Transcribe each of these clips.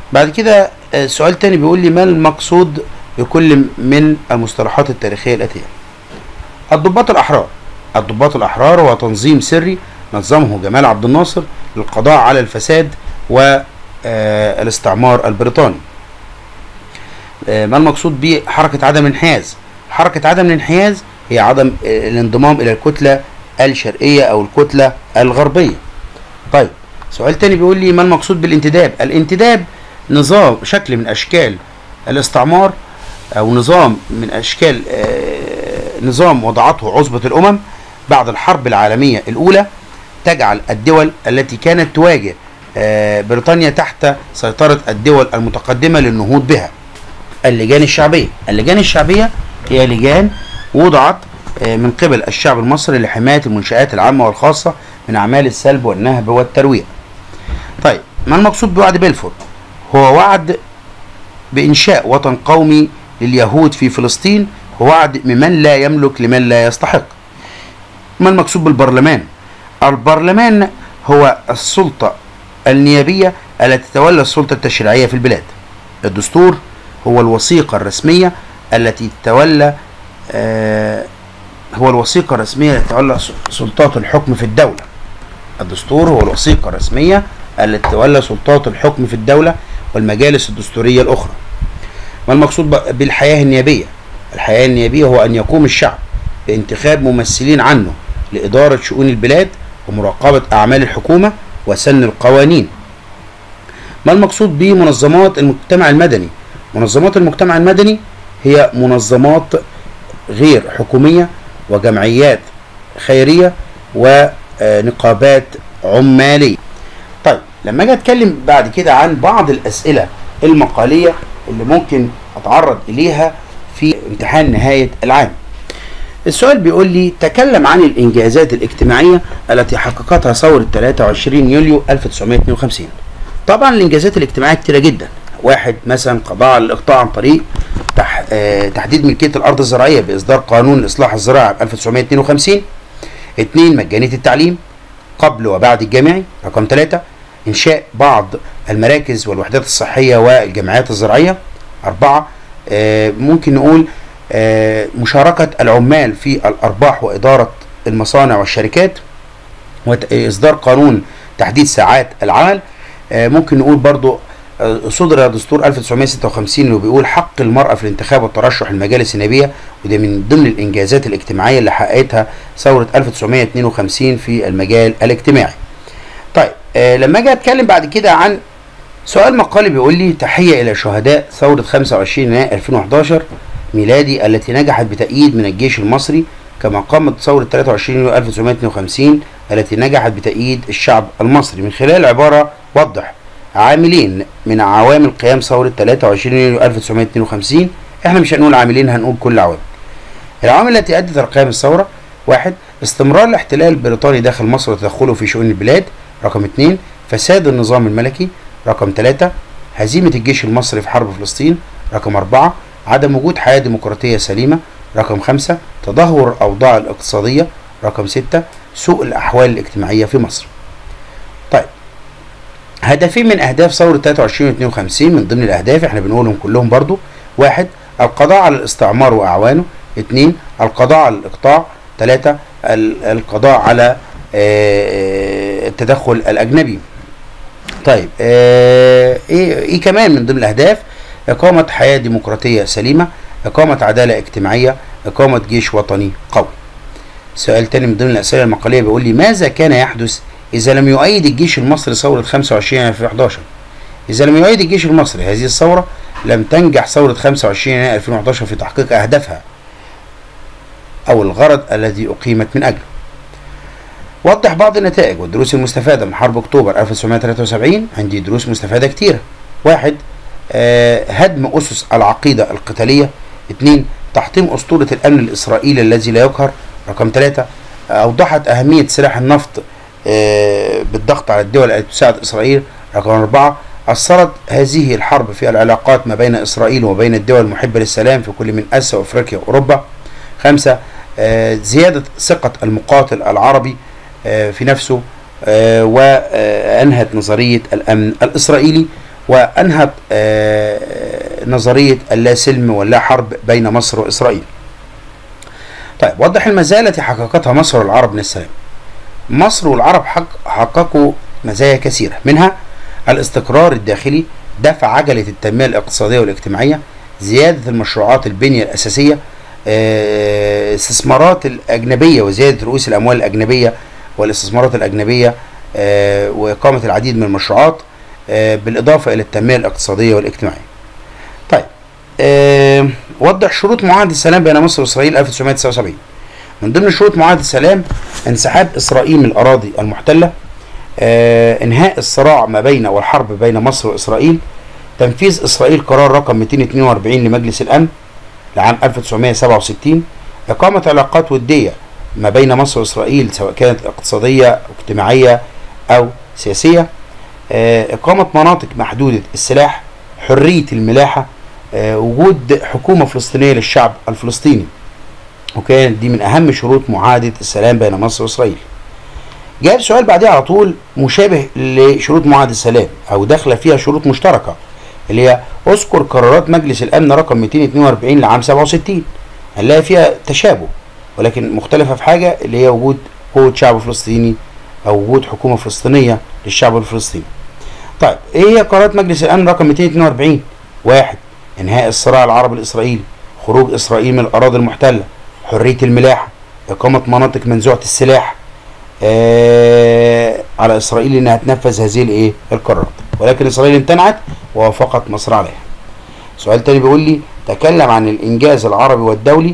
بعد كده آه، سؤال تاني بيقول لي ما المقصود بكل من المصطلحات التاريخية الآتية الضباط الأحرار الضباط الأحرار هو تنظيم سري نظمه جمال عبد الناصر للقضاء على الفساد والاستعمار البريطاني آه، ما المقصود بحركة عدم الانحياز حركة عدم الانحياز هي عدم آه، الانضمام إلى الكتلة الشرقية أو الكتلة الغربية طيب سؤال تاني بيقول لي ما المقصود بالانتداب الانتداب نظام شكل من أشكال الاستعمار أو نظام من أشكال آه، نظام وضعته عصبة الأمم بعد الحرب العالمية الأولى تجعل الدول التي كانت تواجه آه، بريطانيا تحت سيطرة الدول المتقدمة للنهوض بها اللجان الشعبية اللجان الشعبية هي لجان وضعت آه، من قبل الشعب المصري لحماية المنشآت العامة والخاصة من أعمال السلب والنهب والترويع طيب ما المقصود بوعد بلفور هو وعد بإنشاء وطن قومي لليهود في فلسطين هو وعد ممن لا يملك لمن لا يستحق ما المقصود بالبرلمان البرلمان هو السلطة النيابية التي تتولى السلطة التشريعية في البلاد الدستور هو الوثيقة الرسمية التي تتولى آه هو الوثيقة الرسمية التي تتولى س- سلطات الحكم في الدولة الدستور هو الوثيقة الرسمية التي تتولى سلطات الحكم في الدولة والمجالس الدستورية الأخرى ما المقصود ب- بالحياة النيابية الحياة النيابية هو أن يقوم الشعب بانتخاب ممثلين عنه لإدارة شؤون البلاد ومراقبة أعمال الحكومة وسن القوانين ما المقصود بمنظمات المجتمع المدني منظمات المجتمع المدني هي منظمات غير حكومية وجمعيات خيرية ونقابات عمالية طيب لما اجي اتكلم بعد كده عن بعض الاسئله المقاليه اللي ممكن اتعرض اليها في امتحان نهايه العام السؤال بيقول لي تكلم عن الانجازات الاجتماعيه التي حققتها ثوره 23 يوليو 1952 طبعا الانجازات الاجتماعيه كتيره جدا واحد مثلا قضاء على الاقطاع عن طريق تح... آه... تحديد ملكيه الارض الزراعيه باصدار قانون الاصلاح الزراعي 1952 اثنين مجانيه التعليم قبل وبعد الجامعي رقم ثلاثة إنشاء بعض المراكز والوحدات الصحية والجمعيات الزراعية أربعة آه، ممكن نقول آه، مشاركة العمال في الأرباح وإدارة المصانع والشركات وإصدار قانون تحديد ساعات العمل آه، ممكن نقول برضو آه، صدر دستور 1956 اللي بيقول حق المرأة في الانتخاب والترشح للمجالس النيابية وده من ضمن الإنجازات الاجتماعية اللي حققتها ثورة 1952 في المجال الاجتماعي. طيب آه لما اجي اتكلم بعد كده عن سؤال مقالي بيقول لي تحية إلى شهداء ثورة 25 يناير 2011 ميلادي التي نجحت بتأييد من الجيش المصري كما قامت ثورة 23 يوليو 1952 التي نجحت بتأييد الشعب المصري من خلال عبارة وضح عاملين من عوامل قيام ثورة 23 يوليو 1952 احنا مش هنقول عاملين هنقول كل عوامل العوامل التي أدت إلى قيام الثورة واحد استمرار الاحتلال البريطاني داخل مصر وتدخله في شؤون البلاد رقم اثنين فساد النظام الملكي رقم ثلاثة هزيمة الجيش المصري في حرب فلسطين رقم أربعة عدم وجود حياة ديمقراطية سليمة رقم خمسة تدهور الأوضاع الاقتصادية رقم ستة سوء الأحوال الاجتماعية في مصر طيب هدفين من أهداف ثورة 23 و 52 من ضمن الأهداف احنا بنقولهم كلهم برضو واحد القضاء على الاستعمار وأعوانه اثنين القضاء على الإقطاع ثلاثة ال- القضاء على آه، التدخل الأجنبي طيب آه، ايه ايه كمان من ضمن الاهداف اقامه حياه ديمقراطيه سليمه اقامه عداله اجتماعيه اقامه جيش وطني قوي سؤال تاني من ضمن الاسئله المقاليه بيقول لي ماذا كان يحدث اذا لم يؤيد الجيش المصري ثوره 25 يناير 2011 اذا لم يؤيد الجيش المصري هذه الثوره لم تنجح ثوره 25 يناير 2011 في تحقيق اهدافها او الغرض الذي اقيمت من اجله وضح بعض النتائج والدروس المستفادة من حرب أكتوبر 1973 عندي دروس مستفادة كتيرة واحد آه هدم أسس العقيدة القتالية اثنين تحطيم أسطورة الأمن الإسرائيلي الذي لا يقهر رقم ثلاثة آه أوضحت أهمية سلاح النفط آه بالضغط على الدول التي تساعد إسرائيل رقم أربعة أثرت هذه الحرب في العلاقات ما بين إسرائيل وبين الدول المحبة للسلام في كل من آسيا وأفريقيا وأوروبا خمسة آه زيادة ثقة المقاتل العربي في نفسه وأنهت نظرية الأمن الإسرائيلي وأنهت آه، نظرية اللا سلم واللا حرب بين مصر وإسرائيل طيب وضح المزايا التي حققتها مصر والعرب من السلام مصر والعرب حق حققوا مزايا كثيرة منها الاستقرار الداخلي دفع عجلة التنمية الاقتصادية والاجتماعية زيادة المشروعات البنية الأساسية آه، استثمارات الأجنبية وزيادة رؤوس الأموال الأجنبية والاستثمارات الأجنبية آه، وإقامة العديد من المشروعات آه، بالإضافة إلى التنمية الاقتصادية والاجتماعية طيب آه، وضح شروط معاهدة السلام بين مصر وإسرائيل 1979 من ضمن شروط معاهدة السلام انسحاب إسرائيل من الأراضي المحتلة آه، انهاء الصراع ما بين والحرب بين مصر واسرائيل تنفيذ اسرائيل قرار رقم 242 لمجلس الامن لعام 1967 اقامه علاقات وديه ما بين مصر واسرائيل سواء كانت اقتصاديه او اجتماعيه او سياسيه آه، اقامه مناطق محدوده السلاح حريه الملاحه آه، وجود حكومه فلسطينيه للشعب الفلسطيني وكانت دي من اهم شروط معاهده السلام بين مصر واسرائيل جايب سؤال بعديه على طول مشابه لشروط معاهدة السلام او داخله فيها شروط مشتركه اللي هي اذكر قرارات مجلس الامن رقم 242 لعام 67 هنلاقي فيها تشابه ولكن مختلفه في حاجه اللي هي وجود قوه شعب فلسطيني او وجود حكومه فلسطينيه للشعب الفلسطيني. طيب ايه هي قرارات مجلس الامن رقم 242 واحد انهاء الصراع العربي الاسرائيلي خروج اسرائيل من الاراضي المحتله حريه الملاحه اقامه مناطق منزوعه السلاح آه على اسرائيل انها تنفذ هذه الايه القرارات ولكن اسرائيل امتنعت ووافقت مصر عليها سؤال تاني بيقول لي تكلم عن الانجاز العربي والدولي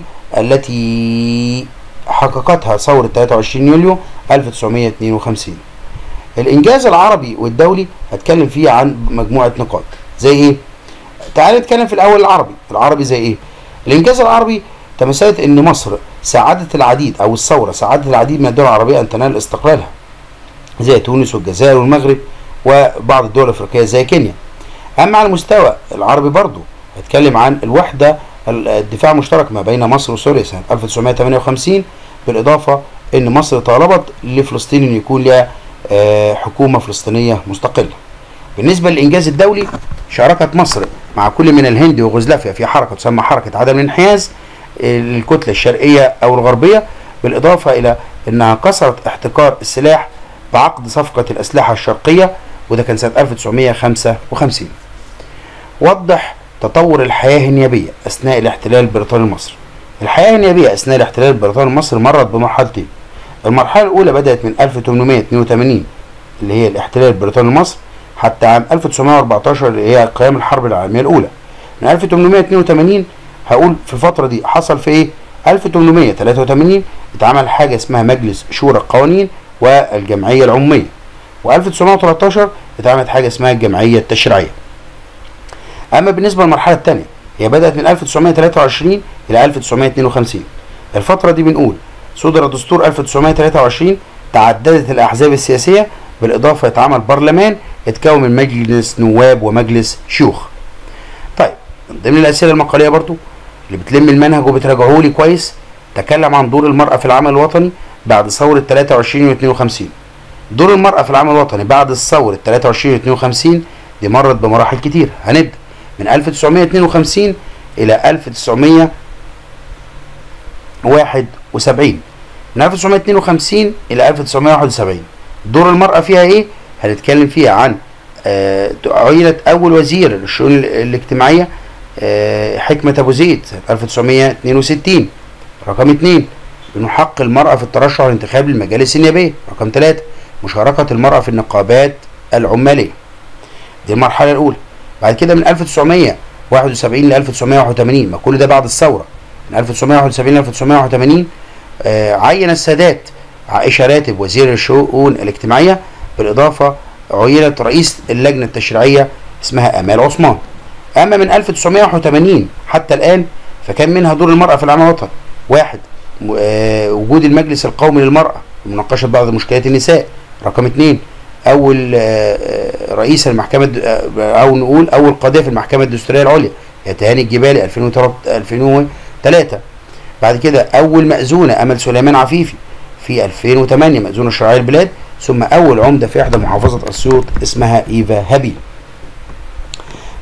التي حققتها ثورة 23 يوليو 1952 الانجاز العربي والدولي هتكلم فيه عن مجموعة نقاط زي ايه تعال نتكلم في الاول العربي العربي زي ايه الانجاز العربي تمثلت ان مصر ساعدت العديد او الثوره ساعدت العديد من الدول العربيه ان تنال استقلالها زي تونس والجزائر والمغرب وبعض الدول الافريقيه زي كينيا اما على المستوى العربي برضو هتكلم عن الوحده الدفاع المشترك ما بين مصر وسوريا سنه 1958 بالاضافه ان مصر طالبت لفلسطين ان يكون لها آه، حكومه فلسطينيه مستقله بالنسبه للانجاز الدولي شاركت مصر مع كل من الهند ويوغوسلافيا في حركه تسمى حركه عدم الانحياز الكتلة الشرقية أو الغربية بالإضافة إلى أنها كسرت احتكار السلاح بعقد صفقة الأسلحة الشرقية وده كان سنة 1955 وضح تطور الحياة النيابية أثناء الاحتلال البريطاني لمصر الحياة النيابية أثناء الاحتلال البريطاني لمصر مرت بمرحلتين المرحلة الأولى بدأت من 1882 اللي هي الاحتلال البريطاني لمصر حتى عام 1914 اللي هي قيام الحرب العالمية الأولى من 1882 هقول في الفترة دي حصل في ايه 1883 اتعمل حاجة اسمها مجلس شورى القوانين والجمعية العمومية و1913 اتعملت حاجة اسمها الجمعية التشريعية اما بالنسبة للمرحلة الثانية هي بدأت من 1923 الى 1952 الفترة دي بنقول صدر دستور 1923 تعددت الاحزاب السياسية بالاضافة يتعمل برلمان اتكون من مجلس نواب ومجلس شيوخ طيب من ضمن الاسئله المقاليه برضو اللي بتلم المنهج وبتراجعه لي كويس تكلم عن دور المرأة في العمل الوطني بعد ثورة 23 و 52 دور المرأة في العمل الوطني بعد الثورة 23 و 52 دي مرت بمراحل كتير هنبدأ من 1952 إلى 1971 من 1952 إلى 1971 دور المرأة فيها إيه؟ هنتكلم فيها عن آه، عينت أول وزير للشؤون الاجتماعية آه، حكمة أبو زيد سنة 1962 رقم اثنين انه حق المرأة في الترشح والانتخاب للمجالس النيابية رقم ثلاثة مشاركة المرأة في النقابات العمالية دي المرحلة الأولى بعد كده من 1971 ل 1981 ما كل ده بعد الثورة من 1971 ل 1981 آه، عين السادات عائشة راتب وزير الشؤون الاجتماعية بالإضافة عينت رئيس اللجنة التشريعية اسمها آمال عثمان أما من 1981 حتى الآن فكان منها دور المرأة في العمل الوطني واحد م- آه، وجود المجلس القومي للمرأة مناقشة بعض مشكلات النساء رقم اثنين أول آه، آه، رئيس المحكمة الد- آه، أو نقول أول قاضية في المحكمة الدستورية العليا هي تهاني الجبالي 2003 بعد كده أول مأذونة أمل سليمان عفيفي في 2008 مأذونة شرعية البلاد ثم أول عمدة في إحدى محافظة أسيوط اسمها إيفا هابيل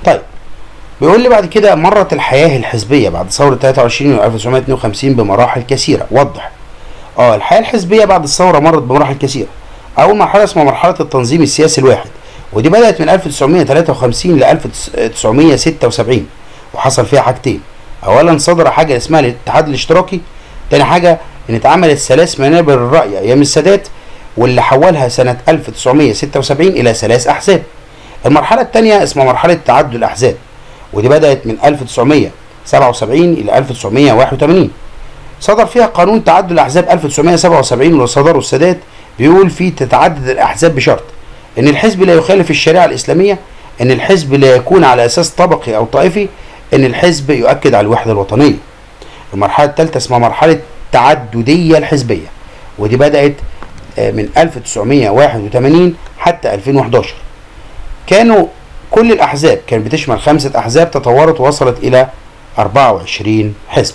طيب بيقول لي بعد كده مرت الحياة الحزبية بعد ثورة 23 و 1952 بمراحل كثيرة وضح اه الحياة الحزبية بعد الثورة مرت بمراحل كثيرة أول مرحلة اسمها مرحلة التنظيم السياسي الواحد ودي بدأت من 1953 ل 1976 وحصل فيها حاجتين أولا صدر حاجة اسمها الاتحاد الاشتراكي تاني حاجة إن اتعملت ثلاث منابر الرأي أيام السادات واللي حولها سنة 1976 إلى ثلاث أحزاب المرحلة الثانية اسمها مرحلة تعدد الأحزاب ودي بدأت من 1977 إلى 1981 صدر فيها قانون تعدد الأحزاب 1977 اللي صدره السادات بيقول فيه تتعدد الأحزاب بشرط إن الحزب لا يخالف الشريعة الإسلامية إن الحزب لا يكون على أساس طبقي أو طائفي إن الحزب يؤكد على الوحدة الوطنية المرحلة الثالثة اسمها مرحلة تعددية الحزبية ودي بدأت من 1981 حتى 2011 كانوا كل الأحزاب كانت بتشمل خمسة أحزاب تطورت ووصلت إلى 24 حزب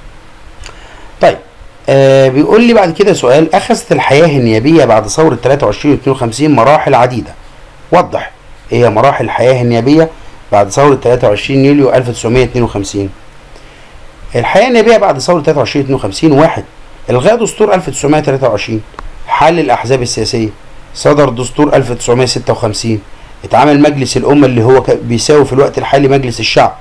طيب آه بيقول لي بعد كده سؤال أخذت الحياة النيابية بعد ثورة 23 و 52 مراحل عديدة وضح إيه هي مراحل الحياة النيابية بعد ثورة 23 يوليو 1952 الحياة النيابية بعد ثورة 23 52 واحد إلغاء دستور 1923 حل الأحزاب السياسية صدر دستور 1956 اتعمل مجلس الأمة اللي هو بيساوي في الوقت الحالي مجلس الشعب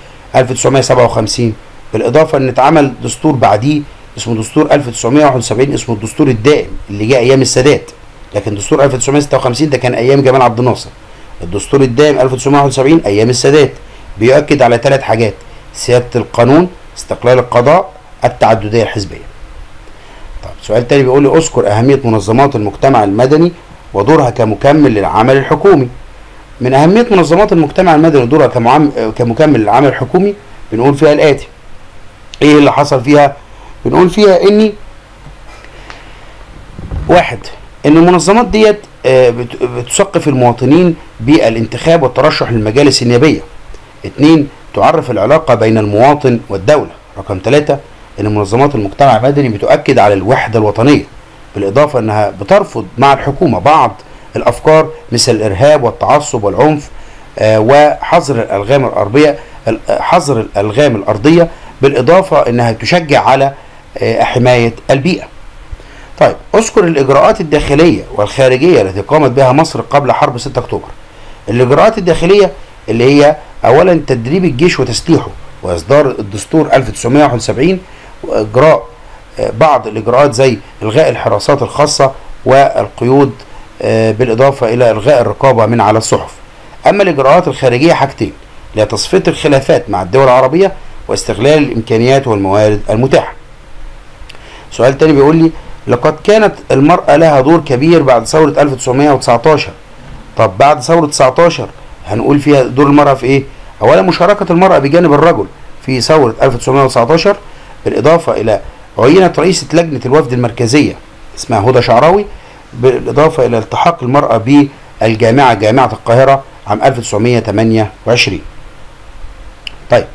1957 بالإضافة إن اتعمل دستور بعديه اسمه دستور 1971 اسمه الدستور الدائم اللي جاء أيام السادات لكن دستور 1956 ده كان أيام جمال عبد الناصر الدستور الدائم 1971 أيام السادات بيؤكد على ثلاث حاجات سيادة القانون استقلال القضاء التعددية الحزبية طيب سؤال تاني بيقول لي اذكر أهمية منظمات المجتمع المدني ودورها كمكمل للعمل الحكومي من أهمية منظمات المجتمع المدني ودورها كمعم... كمكمل للعمل الحكومي بنقول فيها الآتي إيه اللي حصل فيها؟ بنقول فيها إني واحد إن المنظمات ديت بتثقف المواطنين بالانتخاب والترشح للمجالس النيابية اتنين تعرف العلاقة بين المواطن والدولة رقم ثلاثة ان منظمات المجتمع المدني بتؤكد على الوحدة الوطنية بالاضافة انها بترفض مع الحكومة بعض الافكار مثل الارهاب والتعصب والعنف آه وحظر الالغام الارضية حظر الالغام الارضية بالاضافة انها تشجع على آه حماية البيئة طيب اذكر الاجراءات الداخلية والخارجية التي قامت بها مصر قبل حرب 6 اكتوبر الاجراءات الداخلية اللي هي اولا تدريب الجيش وتسليحه واصدار الدستور 1971 واجراء بعض الاجراءات زي الغاء الحراسات الخاصه والقيود بالاضافه الى الغاء الرقابه من على الصحف اما الاجراءات الخارجيه حاجتين لتصفيه الخلافات مع الدول العربيه واستغلال الامكانيات والموارد المتاحه سؤال تاني بيقول لي لقد كانت المرأة لها دور كبير بعد ثورة 1919 طب بعد ثورة 19 هنقول فيها دور المرأة في ايه؟ اولا مشاركة المرأة بجانب الرجل في ثورة 1919 بالاضافة الى عينت رئيسة لجنة الوفد المركزية اسمها هدى شعراوي بالاضافة الى التحاق المرأة بالجامعة جامعة القاهرة عام 1928 طيب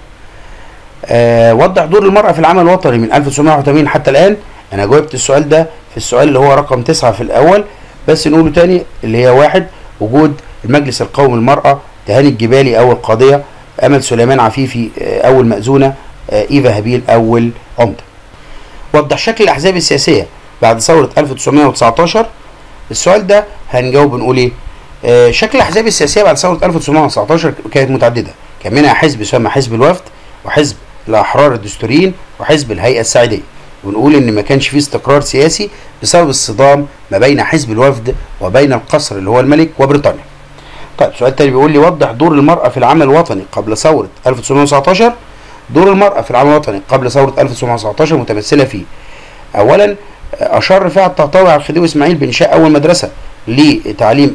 آه وضح دور المرأة في العمل الوطني من 1981 حتى الآن أنا جاوبت السؤال ده في السؤال اللي هو رقم تسعة في الأول بس نقوله تاني اللي هي واحد وجود المجلس القومي للمرأة تهاني الجبالي أول قاضية أمل سليمان عفيفي أول مأذونة إيفا هابيل أول عمدة وضح شكل الأحزاب السياسية بعد ثورة 1919 السؤال ده هنجاوب نقول إيه آه شكل الأحزاب السياسية بعد ثورة 1919 كانت متعددة كان منها حزب يسمى حزب الوفد وحزب الأحرار الدستوريين وحزب الهيئة السعيدية ونقول ان ما كانش فيه استقرار سياسي بسبب الصدام ما بين حزب الوفد وبين القصر اللي هو الملك وبريطانيا طيب سؤال تاني بيقول لي وضح دور المرأة في العمل الوطني قبل ثورة 1919 دور المرأة في العمل الوطني قبل ثورة 1919 متمثلة في أولا أشار رفاعة الطهطاوي على الخديوي إسماعيل بإنشاء أول مدرسة لتعليم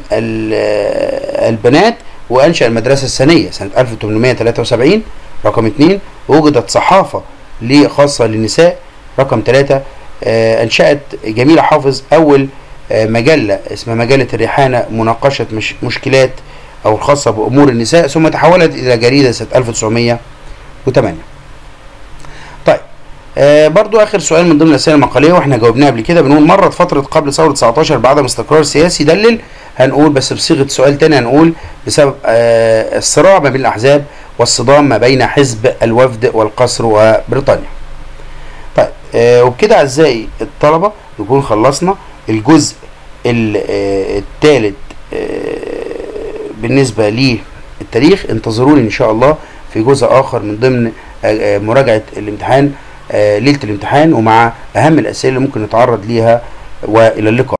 البنات وأنشأ المدرسة الثانية سنة 1873 رقم اثنين وجدت صحافة خاصة للنساء رقم ثلاثة أنشأت جميلة حافظ أول مجلة اسمها مجلة الريحانة مناقشة مش مشكلات أو الخاصة بأمور النساء ثم تحولت إلى جريدة سنة 1908 طيب آه برضو آخر سؤال من ضمن الأسئلة المقالية وإحنا جاوبناه قبل كده بنقول مرت فترة قبل ثورة 19 بعدم استقرار سياسي دلل هنقول بس بصيغة سؤال تاني هنقول بسبب آه، الصراع ما بين الأحزاب والصدام ما بين حزب الوفد والقصر وبريطانيا طيب آه، وبكده أعزائي الطلبة نكون خلصنا الجزء الثالث بالنسبة للتاريخ انتظروني إن شاء الله في جزء آخر من ضمن آه، آه، مراجعة الامتحان آه، ليلة الامتحان ومع أهم الأسئلة اللي ممكن نتعرض ليها وإلى اللقاء